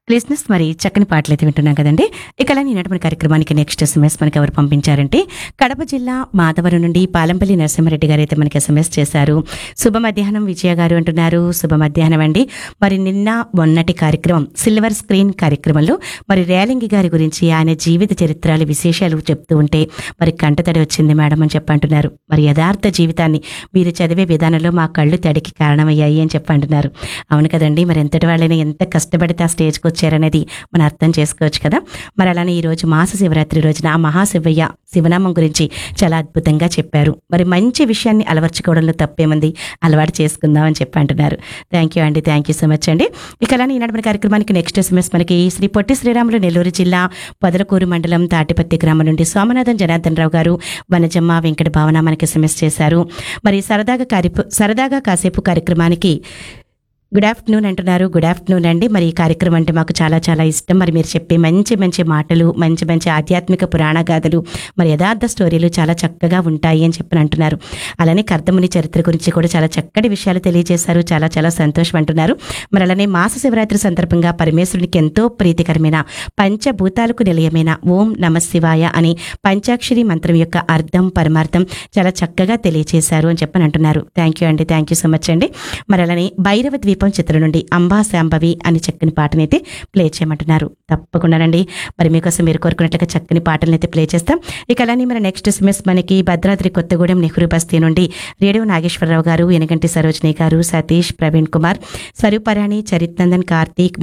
లిజినెస్ మరి చక్కని పాటలు అయితే వింటున్నాం కదండి ఇక అలా ఈనాటి మన కార్యక్రమానికి నెక్స్ట్ ఎస్ఎంఎస్ మనకి ఎవరు పంపించారంటే కడప జిల్లా మాధవరం నుండి పాలంపల్లి నరసింహారెడ్డి గారు అయితే మనకి ఎస్ఎంఎస్ చేశారు శుభ మధ్యాహ్నం విజయ గారు అంటున్నారు శుభ మధ్యాహ్నం అండి మరి నిన్న మొన్నటి కార్యక్రమం సిల్వర్ స్క్రీన్ కార్యక్రమంలో మరి రేలింగి గారి గురించి ఆయన జీవిత చరిత్రలు విశేషాలు చెప్తూ ఉంటే మరి కంటతడి వచ్చింది మేడం అని చెప్పి అంటున్నారు మరి యథార్థ జీవితాన్ని మీరు చదివే విధానంలో మా కళ్ళు తడికి కారణమయ్యాయి అని చెప్పి అంటున్నారు అవును కదండి మరి ఎంతటి వాళ్ళైనా ఎంత కష్టపడితే ఆ స్టేజ్కి వచ్చారనేది మనం అర్థం చేసుకోవచ్చు కదా మరి అలానే ఈ రోజు మాస శివరాత్రి రోజున ఆ మహాశివయ్య శివనామం గురించి చాలా అద్భుతంగా చెప్పారు మరి మంచి విషయాన్ని అలవర్చుకోవడంలో తప్పేముంది అలవాటు చేసుకుందాం అని చెప్పి అంటున్నారు థ్యాంక్ యూ అండి థ్యాంక్ యూ సో మచ్ అండి ఇక అలానే ఈనాడు మన కార్యక్రమానికి నెక్స్ట్ ఎస్ఎంఎస్ మనకి శ్రీ పొట్టి శ్రీరాములు నెల్లూరు జిల్లా పొదలకూరు మండలం తాటిపత్తి గ్రామం నుండి సోమనాథన్ జనార్దన్ రావు గారు వనజమ్మ వెంకట భావన మనకి ఎస్ఎంఎస్ చేశారు మరి సరదాగా కార్య సరదాగా కాసేపు కార్యక్రమానికి గుడ్ ఆఫ్టర్నూన్ అంటున్నారు గుడ్ ఆఫ్టర్నూన్ అండి మరి ఈ కార్యక్రమం అంటే మాకు చాలా చాలా ఇష్టం మరి మీరు చెప్పే మంచి మంచి మాటలు మంచి మంచి ఆధ్యాత్మిక పురాణ గాథలు మరి యథార్థ స్టోరీలు చాలా చక్కగా ఉంటాయి అని చెప్పని అంటున్నారు అలానే కర్దముని చరిత్ర గురించి కూడా చాలా చక్కటి విషయాలు తెలియజేశారు చాలా చాలా సంతోషం అంటున్నారు మరి అలానే మాస శివరాత్రి సందర్భంగా పరమేశ్వరునికి ఎంతో ప్రీతికరమైన పంచభూతాలకు నిలయమైన ఓం నమ శివాయ అని పంచాక్షరి మంత్రం యొక్క అర్థం పరమార్థం చాలా చక్కగా తెలియజేశారు అని చెప్పని అంటున్నారు థ్యాంక్ యూ అండి థ్యాంక్ యూ సో మచ్ అండి మరి అలానే భైరవ ద్వీపం చిత్రం నుండి అంబా శాంభవి అని చక్కని పాటనైతే ప్లే చేయమంటున్నారు తప్పకుండానండి మరి మీకోసం మీరు కోరుకున్నట్లుగా చక్కని పాటలను అయితే ప్లే చేస్తాం ఇక అలానే మరి నెక్స్ట్ ఎస్ఎంఎస్ మనకి భద్రాద్రి కొత్తగూడెం నెహ్రూ బస్తీ నుండి రేడియో నాగేశ్వరరావు గారు ఎనగంటి సరోజిని గారు సతీష్ ప్రవీణ్ కుమార్ స్వరూపరాణి చరిత్ నందన్ కార్తీక్